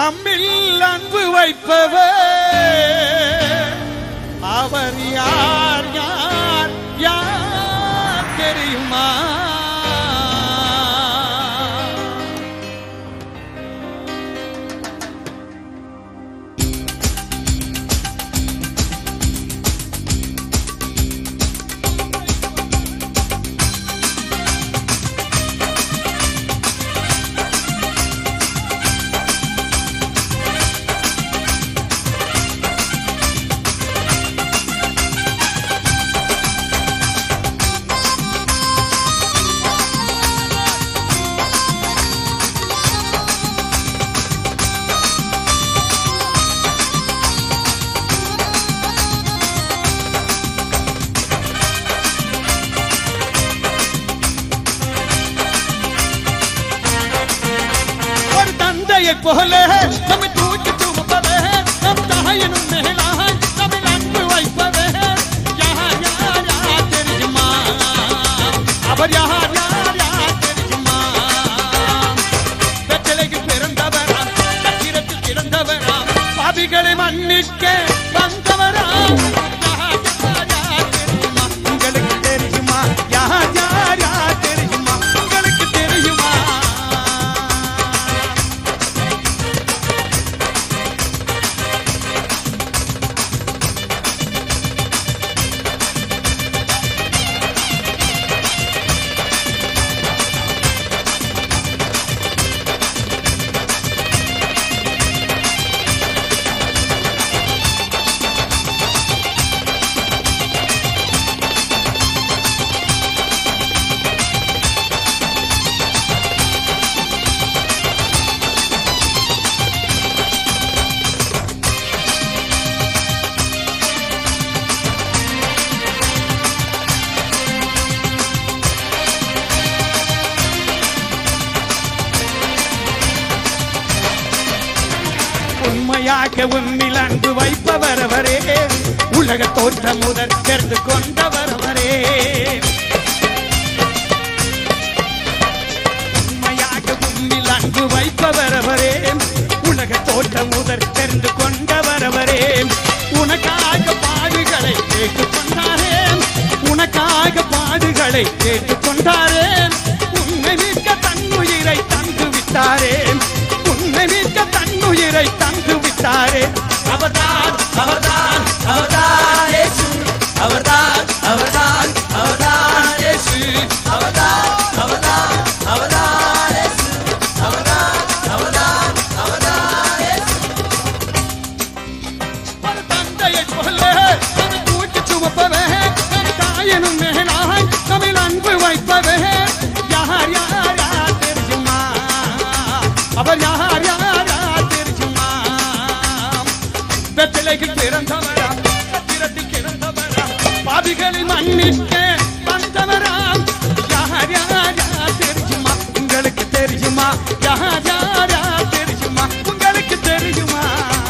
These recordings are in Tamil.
நம்மில் அன்பு வைப்பவர் அவர் யார் யார் யார் தெரியுமா ஒரு தந்தையை போல நம்மை தூக்கி தூப்பவே நம் தாயனும் மேலாய் நம்மை அன்பு வைப்பவே யார் யார் யார் தெரியுமா அவர் யார் யார் யார் தெரியுமா வெற்றிலைக்கு பிறந்தவரா சத்திரத்தில் கிடந்தவரா பாவிகளை மன்னிக்க வந்தவரா யார் யார் யார் தெரியுமா உங்களுக்கு தெரியுமா யார் யார் யார் தெரியுமா உங்களுக்கு தெரியுமா உண்மையாக உன்னில் அன்பு வைப்பவர் அவரே உலக தோற்றம் முதல் தெரிந்து கொண்டவர் அவரே உண்மையாக உன்னில் அன்பு வைப்பவர் அவரே உலக தோற்றம் முதல் தெரிந்து கொண்டவர் அவரே உனக்காக பாடுகளை கேட்டுக்கொண்டாரே உனக்காக பாடுகளை கேட்டுக்கொண்டாரே உன்னை மீட்க தன்னுயிரை தந்து விட்டாரே உன்னை மீட்க தன்னுயிரை தந்து விட்டாரே அவர்தான் அவர்தான் அவர்தான் இயேசு அவர்தான் அவர்தான் அவர்தான் இயேசு அவர்தான் அவர்தான் அவர்தான் இயேசு அவர்தான் அவர்தான் அவர்தான் இயேசு ஒரு தந்தையை போல நம்மை தூக்கி சுமப்பவே நம் தாயனும் மேலாய் தமிழ் அன்பு வைப்பவே யார் யார் யார் தெரியுமா அவர் யார் யார் யார் தெரியுமா வெற்றிலைக்கு பிறந்தவரா திரட்டில் கிடந்தவரா பாவிகளை மன்னிக்க வந்தவராம் யார் யார் யார் தெரியுமா உங்களுக்கு தெரியுமா யார் யார் யார் தெரியுமா உங்களுக்கு தெரியுமா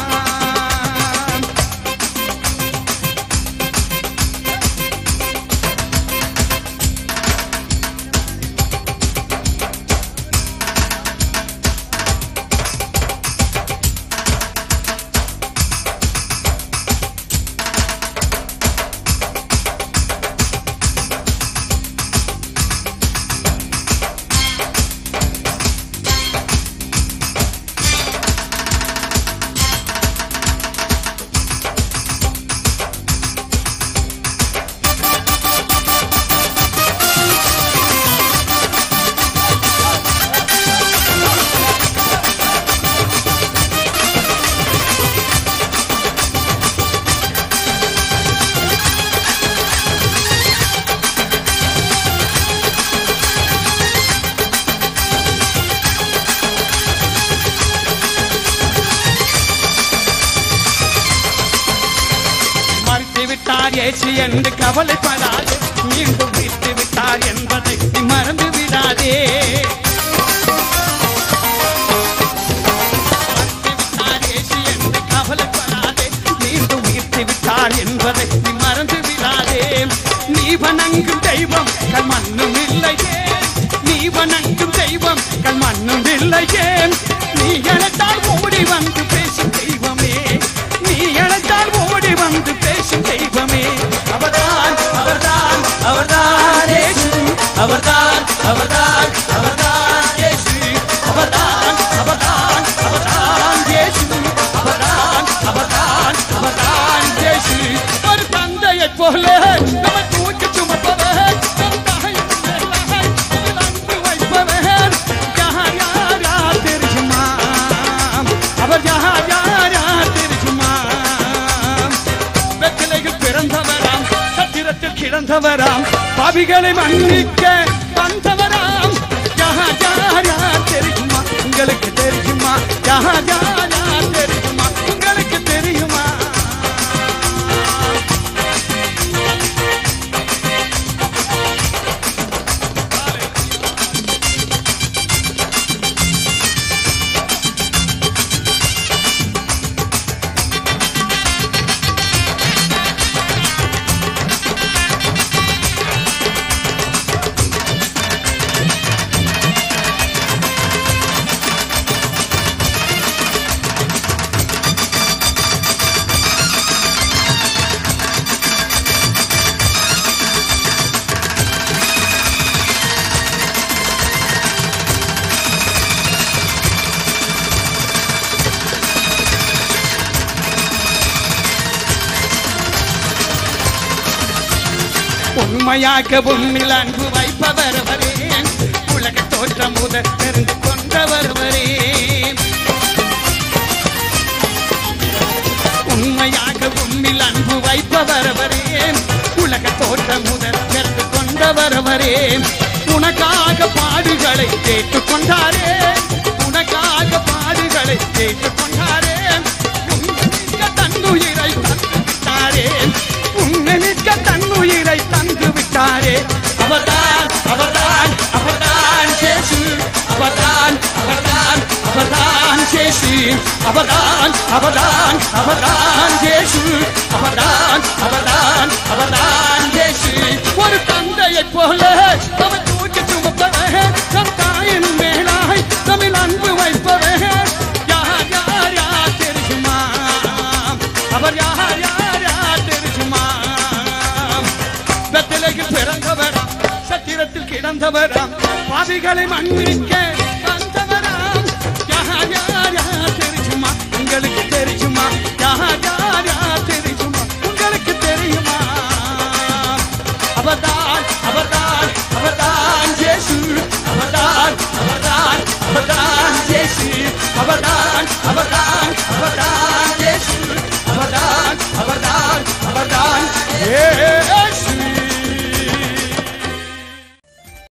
மறுத்து விட்டார் ஏசு என்று கவலைப்படாதே மீண்டும் விட்டு விட்டார் என்பதை நீ மறந்து விடாதே மறுத்து விட்டார் இயேசு என்று கவலைப்படாதே மீண்டும் விட்டு விட்டார் என்பதை நீ மறந்து விடாதே நீ வணங்கும் தெய்வம் கல் மண்ணும் இல்லையே நீ வணங்கும் தெய்வம் கல் மண்ணும் இல்லையே நீ எனத்தால் ஓடி வந்து அவர்தான் இயேசு அவர்தான் அவர்தான் அவர்தான் இயேசு அவர்தான் அவர்தான் அவர்தான் இயேசு அவர்தான் அவர்தான் அவர்தான் இயேசு ஒரு தந்தையைப் போல நம்மை தூக்கி சுமப்பவர் நம் தாயின் மேலாய் அதில் அன்பு வைப்பவர் யார் யார் யார் தெரியுமா அவர் யார் யார் யார் தெரியுமா வெற்றிலையில் பிறந்தவராம் சத்திரத்தில் கிடந்தவராம் பாவிகளை மன்னிக்க வந்தவராம் யார் யார் யார் தெரியுமா உங்களுக்கு தெரியுமா யார் யார் யார் தெரியுமா உங்களுக்கு தெரியுமா உண்மையாக உன்னில் அன்பு வைப்பவர் வரே உலக தோற்றம் முதல் தெரிந்து கொண்டவர் வரே உண்மையாக உன்னில் அன்பு வைப்பவர் வரே உலக தோற்றம் முதல் தெரிந்து கொண்டவர் வரே உனக்காக பாடுகளை கேட்டுக் கொண்டாரே உனக்காக பாடுகளை கேட்டுக் கொண்டாரே உன்னிக்க தன்னுயிரை தந்து விட்டாரே உன்னை நிற்க தன்னுயிரை தந்து விட்டாரே அவர்தான் அவர்தான் அவர்தான் சேசு அவர்தான் அவர்தான் அவர்தான் சேசு அவர்தான் அவர்தான் அவர்தான் சேசு அவர்தான் அவர்தான் அவர்தான் சேசு ஒரு தந்தையைப் போல அவன் தூக்கி சுமப்பவர் நம் தாயின் மேலாய் தமிழ் அன்பு வைப்பவர் யார் யார் யார் தெரியுமா அவர் யார் யார் யார் தெரியுமா வெத்திலையில் பிறந்தவராம் சத்திரத்தில் கிடந்தவராம் பாவிகளை மன்னிக்க வந்தவராம் யார் யார் யார் தெரியுமா உங்களுக்கு தெரியுமா யார் யார் யார் தெரியுமா உங்களுக்கு தெரியுமா அவர்தான் அவர்தான் அவர்தான்